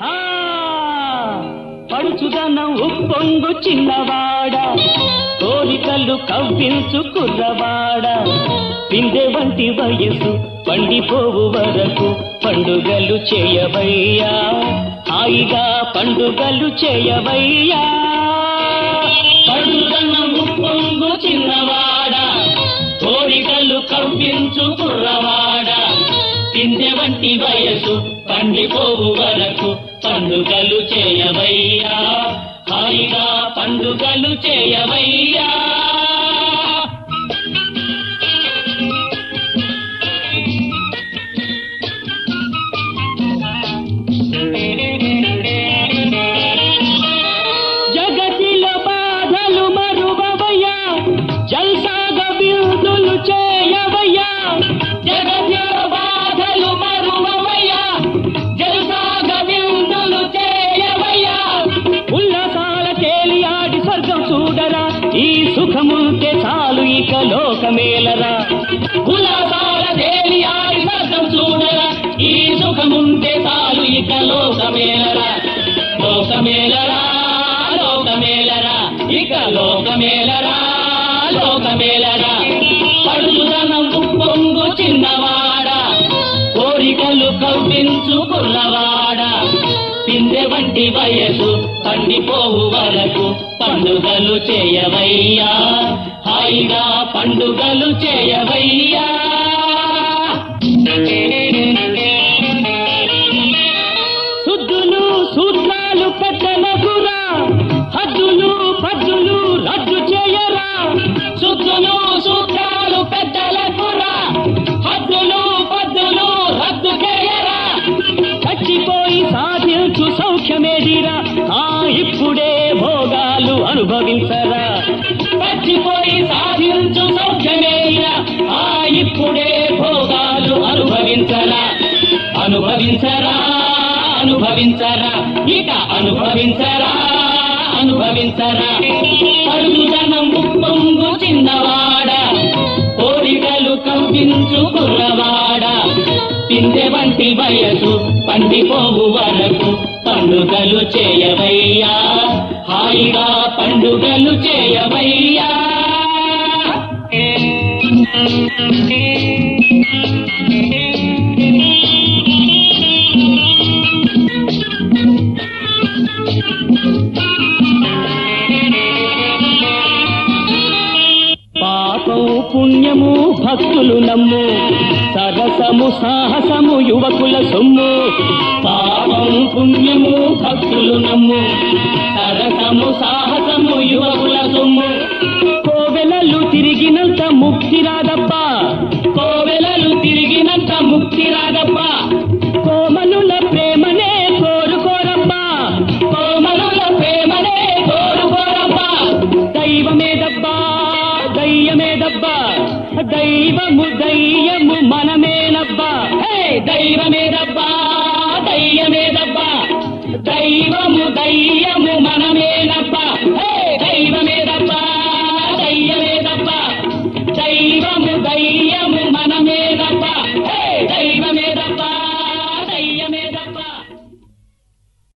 ఆ పడుచుదనం ఉప్పొంగు చిన్నవాడ కోరికలు కవ్వించు కుర్రవాడ పిందె వంటి వయసు పండిపోవు వరకు పండుగలు చేయవయ్యా హాయిగా పండుగలు చేయవయ్యా పడుచుదనం ఉప్పొంగు చిన్నవాడ కోరికలు కవ్వించు కుర్రవాడ పిందె వంటి వయసు పండిపోవు వరకు పండుగలు చేయవయ్యా హాయిగా పండుగలు చేయవయ్యా జగతిలో బాధలు మరువవయ్యా జల్సాగ విందులు చేయవయ్యా జగతిలో బాధలు మరువవయ్యా జల్సాగ విందులు చేయవయ్యా ఉల్లాసాల తేలియాడి స్వర్గం చూడరా ఈ సుఖముంటే చాలు ఇక లోకమేలరా ఉల్లాసాల తేలియాడి స్వర్గం చూడరా ఈ సుఖముంటే చాలు ఇక లోకమేలరా లోకమేలరా లోకమేలరా ఇక లోకమేలరా లోకమేలరా పడుచుదనం ఉప్పొంగు చిన్నవాడ కోరికలు కవ్వించు కుర్రవాడ పిందె వంటి వయసు పండిపోవు వరకు పండుగలు చేయవయ్యా హాయిగా పండుగలు చేయవయ్యా శుద్ధులు సూత్రాలు పెట్టనగురా హద్దులు పద్దులు రద్దు చేయరా శుద్ధులు సూత్రాలు పెట్టలకురా హద్దులు పద్దులు రద్దు చేయరా చచ్చిపోయి సాధించు సౌఖ్యమేదిరా ఆ ఇప్పుడే భోగాలు అనుభవించరా చచ్చిపోయి సాధించు సౌఖ్యమేదిరా ఆ ఇప్పుడే భోగాలు అనుభవించరా అనుభవించరా అనుభవించరా ఇక అనుభవించరా అనుభవించరా పరుగుదనం ఉప్పొంగు చిన్నవాడ కోరికలు కవ్వించు కుర్రవాడ పిందె వంటి వయసు పండిపోవు వరకు పండుగలు చేయవయ్యా హాయిగా పండుగలు చేయవయ్యా పాపం పుణ్యము భక్తులు నమ్ము సరసము సాహసము యువకుల సొమ్ము పాపం పుణ్యము భక్తులు నమ్ము సరసము సాహసము యువకుల సొమ్ము కోవెలలు తిరిగినంత ముక్తి రాదప్పా కోవెలలు తిరిగినంత ముక్తి రాదప్పా కోమలుల ప్రేమనే కోరుకోరబ్బా కోమలుల ప్రేమనే కోరుకోరబ్బా దైవమేదబ్బా దయ్యమేదబ్బా దైవము దయ్యము మనమేనబ్బా హే దైవమేదబ్బా దయ్యమేదబ్బా దైవము దయ్యము మనమేనబ్బా